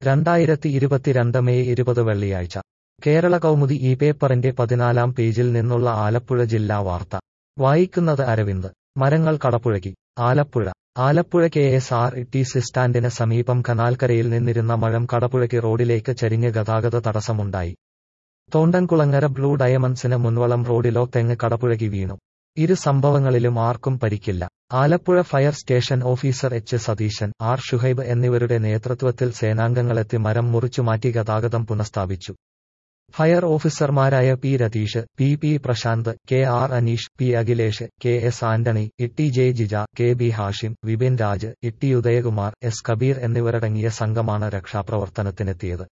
രണ്ടായിരത്തി ഇരുപത്തിരണ്ട് മെയ് ഇരുപത് വെള്ളിയാഴ്ച കേരള കൗമുദി ഈ പേപ്പറിന്റെ പതിനാലാം പേജിൽ നിന്നുള്ള ആലപ്പുഴ ജില്ലാ വാർത്ത വായിക്കുന്നത് അരവിന്ദ് മരങ്ങൾ കടപുഴകി Alappuzha Alappuzha K S R T C സ്റ്റാൻഡിന് സമീപം കനാൽക്കരയിൽ നിന്നിരുന്ന മരം കടപുഴകി റോഡിലേക്ക് ചരിഞ്ഞ് ഗതാഗത തടസ്സമുണ്ടായി തോണ്ടൻകുളങ്ങര ബ്ലൂ ഡയമണ്ട്സിന് മുൻവളം റോഡിലോ തെങ്ങ് കടപുഴകി വീണു ഇരു സംഭവങ്ങളിലും ആർക്കും പരിക്കില്ല Alappuzha fire station officer H Satheesan R Shuhaib എന്നിവരുടെ നേതൃത്വത്തിൽ സേനാംഗങ്ങളെത്തി മരം മുറിച്ചുമാറ്റി ഗതാഗതം പുനഃസ്ഥാപിച്ചു ഫയർ ഓഫീസർമാരായ P Ratheesh P P Prashanth K R Aneesh P Akhilesh K S Antony Itty J Jija K B Hashim Vipin Raj Itty Udayakumar S Kabeer എന്നിവരടങ്ങിയ സംഘമാണ് രക്ഷാപ്രവർത്തനത്തിനെത്തിയത്